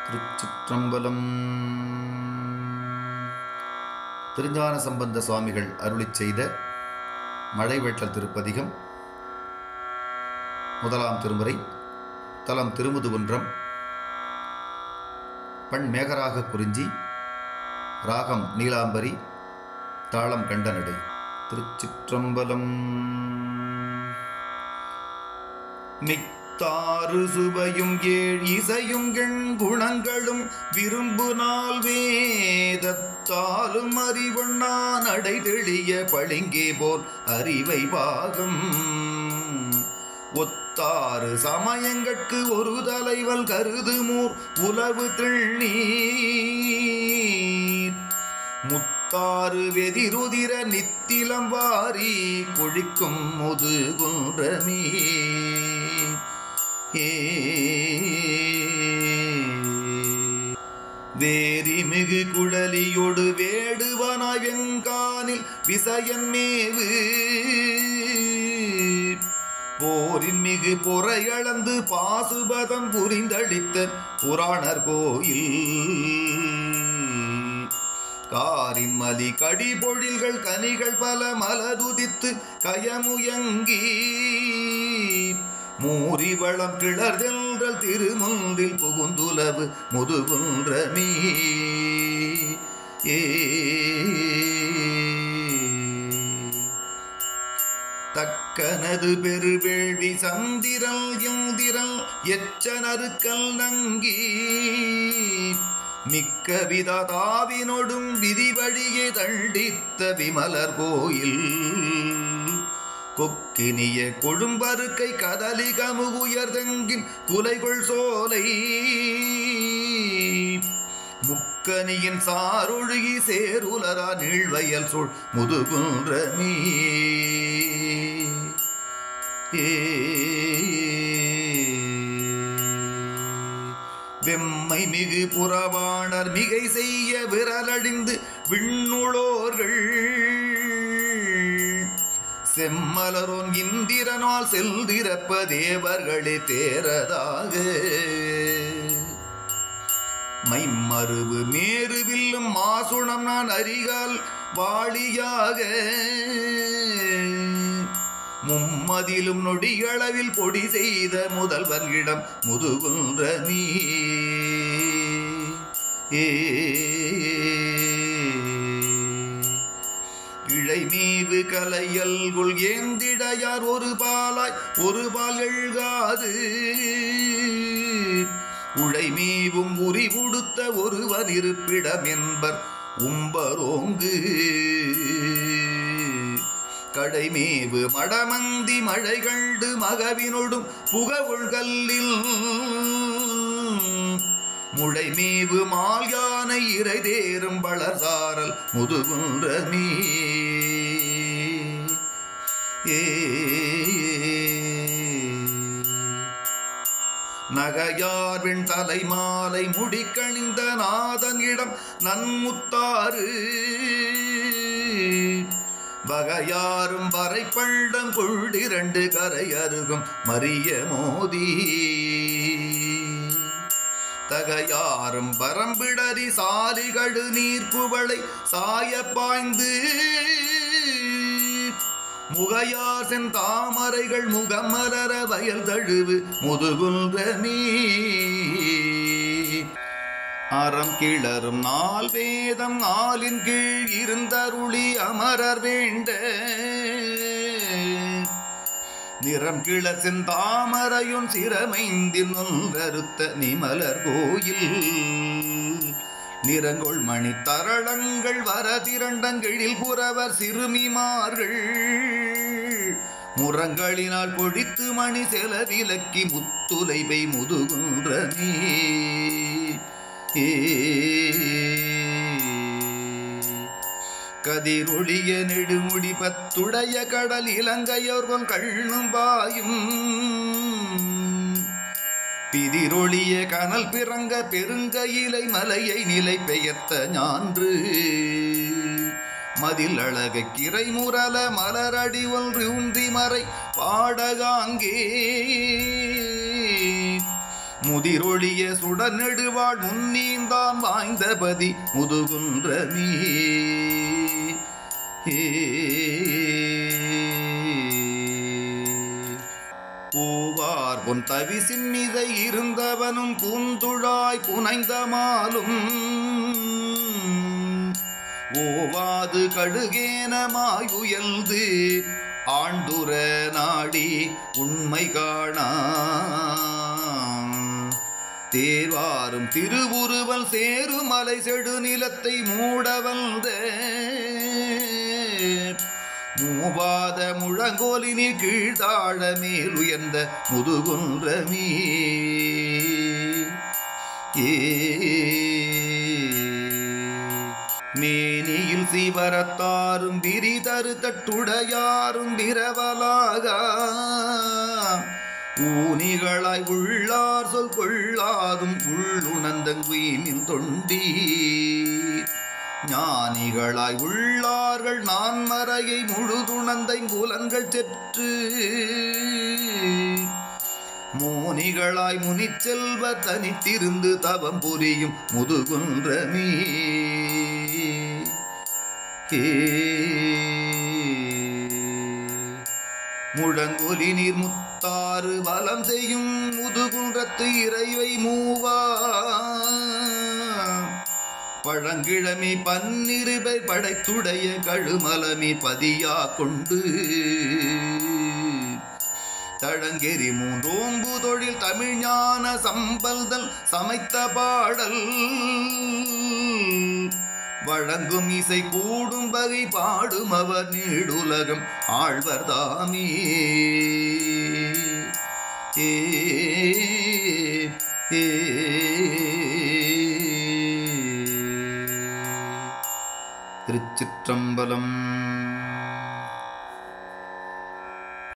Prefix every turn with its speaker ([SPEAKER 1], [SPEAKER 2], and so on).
[SPEAKER 1] திருச்சிற்றம்பலம் திருஞான சம்பந்த சுவாமிகள் அருளிச் செய்த மழைவேட்டல் திருப்பதிகம் முதலாம் திருமுறை தலம் திருமுதுகுன்றம் பண் மேகராக குறிஞ்சி ராகம் நீலாம்பரி தாளம் கண்டனடை திருச்சிற்றம்பலம் மித்தாறு சுவையும் ஏழ் இசையும் எண் குணங்களும் விரும்பு நாள் வேதத்தாலும் அறிவொண்ணா நடை தெளிய பளிங்கே போல் அறிவை பாகம் ஒத்தாறு சமயங்கட்கு ஒரு தலைவல் கருதுமூர் உலவு திண்ணீர் முத்தாறு வெதிருதிர நித்திலம் வாரி குழிக்கும் முதுகுன்றமே ஏ வேரி மிகு குழலியொடு வேடுவனாய் வெங்கானில் விசயன் மேவு போரின் மிகு பொறையளந்து பாசுபதம் புரிந்தளித்த புராணர் கோயில் காரின் மலி கடி பொழில்கள் கனிகள் பல மலதுதித்து கயமுயங்கி மூரி வளம் கிளர்தென்றல் திருமுன்றில் புகுந்துலவு முதுகுன்றமே ஏ தக்கனது பெருவேள்வி சந்திரல் எந்திரல் எச்சனருக்கல் நங்கி மிக்க விததாவினொடும் விதிவழியே தண்டித்த விமலர் கோயில் கொக்கினிய கொழும்பருக்கை கதலி கமுகுயர்தெங்கின் குலைகொள் சோலை முக்கனியின் சாரொழுகி சேருலரா நீழ்வயல் சொல் முதுகுன்றமே வெம்மை மிகு புறவாணர் மிகை செய்ய விரலடிந்து விண்ணுளோர்கள் செம்மலரோன் இந்திரனால் செல்திறப்ப தேவர்களே தேரதாக மைமருவு மேருவில்லும் மாசுணம் நான் அறிகால் வாளியாக மும்மதிலும் நொடிகளவில் பொடி செய்த முதல்வன் இடம் முதுகுன்றமீ ஏ இழை மீவு கலையல் குள் ஏந்திடையார் ஒரு பாலாய் ஒரு பால் எழுகாது உழை மீவும் உரி உடுத்த ஒருவர் இருப்பிடம் என்பர் உம்பரோங்கு கடைமேவு மடமந்தி மழை கண்டு மகவினொடும் புகவுள்கல்லில் முளைமேவு மால் யானை இறை தேரும் வளர்சாரல் முதுகுன்றமீ ஏ நகையார்வின் தலை மாலை முடிக்கணிந்த நாதன் இடம் நன்முத்தாறு வகையாரும் வரை பள்ளம் கொள்ளிரண்டு கரை அருகும் மரிய மோதி தகையாரும் பரம்பிடரி சாலிகடு நீர்ப்புவளை சாய பாய்ந்து முகையார் செந்தாமரைகள் முகமலர வயல் தழுவு முதுகுன்றமீ அறம் கிளரும் நாள் வேதம் ஆலின் கீழ் இருந்தருளி அமரர் வேண்ட நிறம் கிளர் செந்தாமரையும் சிரமைந்தின் ஒன்றறுத்த நிமலர் கோயில் நிறங்கொள் மணி தரளங்கள் வர திரண்டங்கிழில் புறவர் சிறுமிமார்கள் முரங்களினால் கொழித்து மணி செல விலக்கி முத்துலைவை முதுகுன்றமே ஏ கதிரொளிய நெடுமுடி பத்துடைய கடல் இலங்கையோர்வம் கண்ணும் பாயும் பிதிரொளிய கனல் பிறங்க பெருங்கையிலை மலையை நிலை பெயர்த்த ஞான்று மதில் அழக கிரை முரல மலரடி ஒன்று உன்றி மறை பாடகாங்கே முதிரொழிய சுடநெடுவாள் முன்னீந்தான் வாய்ந்தபதி முதுகுன்றமீ பூவார் பொன் தவிசின் மீதை இருந்தவனும் பூந்துழாய் புனைந்த மாலும் ஓவாது கடுகேனமாயுயல்து ஆண்டுர நாடி உண்மை காணா தேர்வாரும் திருவுருவல் சேருமலை செடு நிலத்தை மூட வந்த மூவாத முழங்கோலினில் கீழ்தாழ மேலுயர்ந்த முதுகுன்றமீ ஏ மேனியில் சிவரத்தாரும் விரிதரு தட்டுடையாரும் விரவலாக ஊனிகளாய் உள்ளார் சொல் கொள்ளாதும் உள்ளுணர்ந்தங்குயிமின் தொண்டி ஞானிகளாய் உள்ளார்கள் நான் மறையை முழுதுணந்தை புலன்கள் செற்று மோனிகளாய் முனிச்செல்வ தனித்திருந்து தவம் புரியும் முதுகுன்றமீ ஏ முழங்கொலி நீர் முத்தாறு வலம் செய்யும் முதுகுன்றத்து இறைவை மூவா பழங்கிழமை பன்னிருபை படைத்துடைய கழுமலமி பதியா கொண்டு தழங்கெறி மூன்றோம்பு தொழில் தமிழ்ஞான சம்பல்தல் சமைத்த பாடல் வழங்கும் இசை கூடும் வகை பாடும் அவர் நீடுலகம் ஆழ்வர் தாமே ஏ ஏ திருச்சிற்றம்பலம்